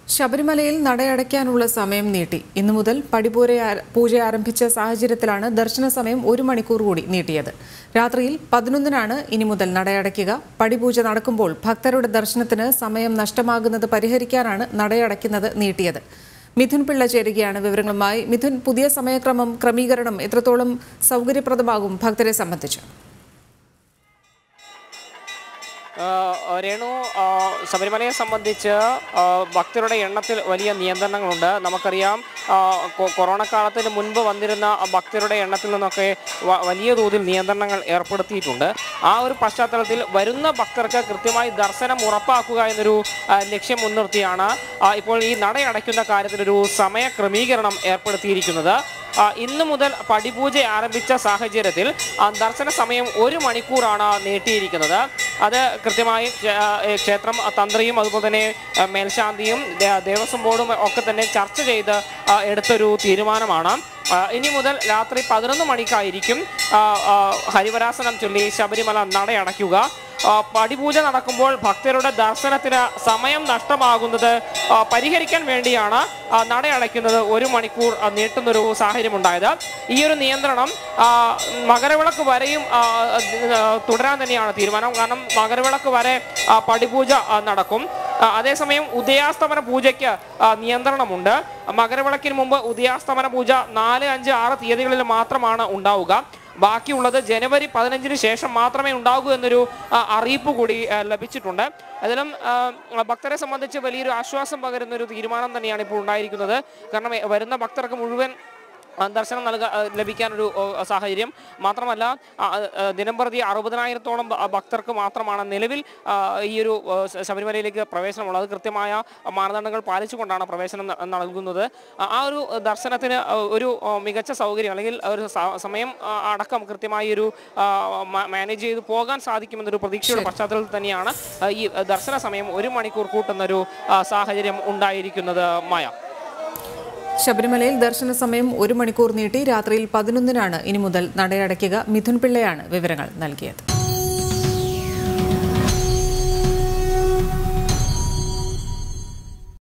ശബരിമലയിൽ നടയടയ്ക്കാനുള്ള സമയം നീട്ടി ഇന്നു മുതൽ പടിപൂര പൂജ ആരംഭിച്ച സാഹചര്യത്തിലാണ് ദർശന സമയം ഒരു മണിക്കൂർ കൂടി നീട്ടിയത് രാത്രിയിൽ പതിനൊന്നിനാണ് ഇനി മുതൽ നടയടയ്ക്കുക പടിപൂജ നടക്കുമ്പോൾ ഭക്തരുടെ ദർശനത്തിന് സമയം നഷ്ടമാകുന്നത് പരിഹരിക്കാനാണ് നടയടയ്ക്കുന്നത് നീട്ടിയത് മിഥുൻ പിള്ള ചേരുകയാണ് വിവരങ്ങളുമായി മിഥുൻ പുതിയ സമയക്രമം ക്രമീകരണം എത്രത്തോളം സൗകര്യപ്രദമാകും ഭക്തരെ സംബന്ധിച്ച് ആഹ് രേണു ആഹ് ശബരിമലയെ സംബന്ധിച്ച് ആഹ് ഭക്തരുടെ എണ്ണത്തിൽ വലിയ നിയന്ത്രണങ്ങളുണ്ട് നമുക്കറിയാം ആഹ് കൊ- കൊറോണ കാലത്തിന് മുൻപ് വന്നിരുന്ന ഭക്തരുടെ എണ്ണത്തിൽ നിന്നൊക്കെ വ- വലിയ തോതിൽ നിയന്ത്രണങ്ങൾ ഏർപ്പെടുത്തിയിട്ടുണ്ട് ആ ഒരു പശ്ചാത്തലത്തിൽ വരുന്ന ഭക്തർക്ക് കൃത്യമായി ദർശനം ഉറപ്പാക്കുക എന്നൊരു ആഹ് ലക്ഷ്യം മുൻനിർത്തിയാണ് ആഹ് ഇപ്പോൾ ഈ നടയടയ്ക്കുന്ന കാര്യത്തിലൊരു സമയ ക്രമീകരണം ഏർപ്പെടുത്തിയിരിക്കുന്നത് ആ, ഇന്ന് മുതൽ പടിപൂജ ആരംഭിച്ച സാഹചര്യത്തിൽ ആ, ദർശന സമയം ഒരു മണിക്കൂറാണ് നീട്ടിയിരിക്കുന്നത് അത് കൃത്യമായി ക്ഷേ- ആ, ഏ, ക്ഷേത്രം തന്ത്രിയും അതുപോലെ തന്നെ ആ, മേൽശാന്തിയും ദേ- ദേവസ്വം ബോർഡും ഒക്കെ തന്നെ ചർച്ച ചെയ്ത് ആ, എടുത്തൊരു തീരുമാനമാണ് ആ, ഇനി മുതൽ രാത്രി പതിനൊന്ന് മണിക്കായിരിക്കും ആ, ആ, ഹരിവരാസനം ചൊല്ലി ശബരിമല നടയടയ്ക്കുക ആ, പടിപൂജ നടക്കുമ്പോൾ ഭക്തരുടെ ദർശനത്തിന് സമയം നഷ്ടമാകുന്നത് ആ, പരിഹരിക്കാൻ വേണ്ടിയാണ് ആ, നടയടയ്ക്കുന്നത് ഒരു മണിക്കൂർ ആ, നീട്ടുന്നൊരു സാഹചര്യം ഉണ്ടായത് ഈ ഒരു നിയന്ത്രണം ആ, മകരവിളക്ക് വരെയും ആ, ആ, തുടരാൻ തന്നെയാണ് തീരുമാനം കാരണം മകരവിളക്ക് വരെ ആ, പടിപൂജ ആ, നടക്കും ആ, അതേസമയം ഉദയാസ്തമന പൂജയ്ക്ക് ആ, നിയന്ത്രണമുണ്ട് മകരവിളക്കിന് മുമ്പ് ഉദയാസ്തമന പൂജ നാല് അഞ്ച് ആറ് തീയതികളിൽ മാത്രമാണ് ഉണ്ടാവുക ബാക്കിയുള്ളത് ജനുവരി പതിനഞ്ചിന് ശേഷം മാത്രമേ ഉണ്ടാകൂ എന്നൊരു ആ, അറിയിപ്പ് കൂടി ആ, ലഭിച്ചിട്ടുണ്ട് അതിലും ആ, ഭക്തരെ സംബന്ധിച്ച് വലിയൊരു ആശ്വാസം പകരുന്ന ഒരു തീരുമാനം തന്നെയാണ് ഇപ്പോൾ ഉണ്ടായിരിക്കുന്നത് കാരണം എ, വരുന്ന ഭക്തർക്ക് മുഴുവൻ ആ, ദർശനം നൽകാൻ ലഭിക്കാനൊരു ഓ, സാഹചര്യം മാത്രമല്ല ആ, ആ, ദിനംപ്രതി അറുപതിനായിരത്തോളം ഭ- ഭക്തർക്ക് മാത്രമാണ് നിലവിൽ ആ, ഈ ഒരു ആ, ശ- ശബരിമലയിലേക്ക് പ്രവേശനമുള്ളത് അത് കൃത്യമായ മാനദണ്ഡങ്ങൾ പാലിച്ചുകൊണ്ടാണ് പ്രവേശനം ന- നൽകുന്നത് ആ- ആ ഒരു ദർശനത്തിന് ആ, ഒരു ആ, മികച്ച സൗകര്യം അല്ലെങ്കിൽ ഒരു സ- സമയം ആ, അടക്കം കൃത്യമായി ഒരു ആ, മ- മാനേജ് ചെയ്ത് പോകാൻ സാധിക്കുമെന്നൊരു പ്രതീക്ഷയുടെ പശ്ചാത്തലത്തിൽ തന്നെയാണ് ആ, ഈ ദർശന സമയം ഒരു മണിക്കൂർ കൂട്ടുന്നൊരു ആ, സാഹചര്യം ഉണ്ടായിരിക്കുന്നത് മായ ശബരിമലയിൽ ദർശന സമയം ഒരു മണിക്കൂർ നീട്ടി രാത്രിയിൽ പതിനൊന്നിനാണ് ഇനി മുതൽ നടയടയ്ക്കുക മിഥുൻ പിള്ളയാണ് വിവരങ്ങൾ നൽകിയത്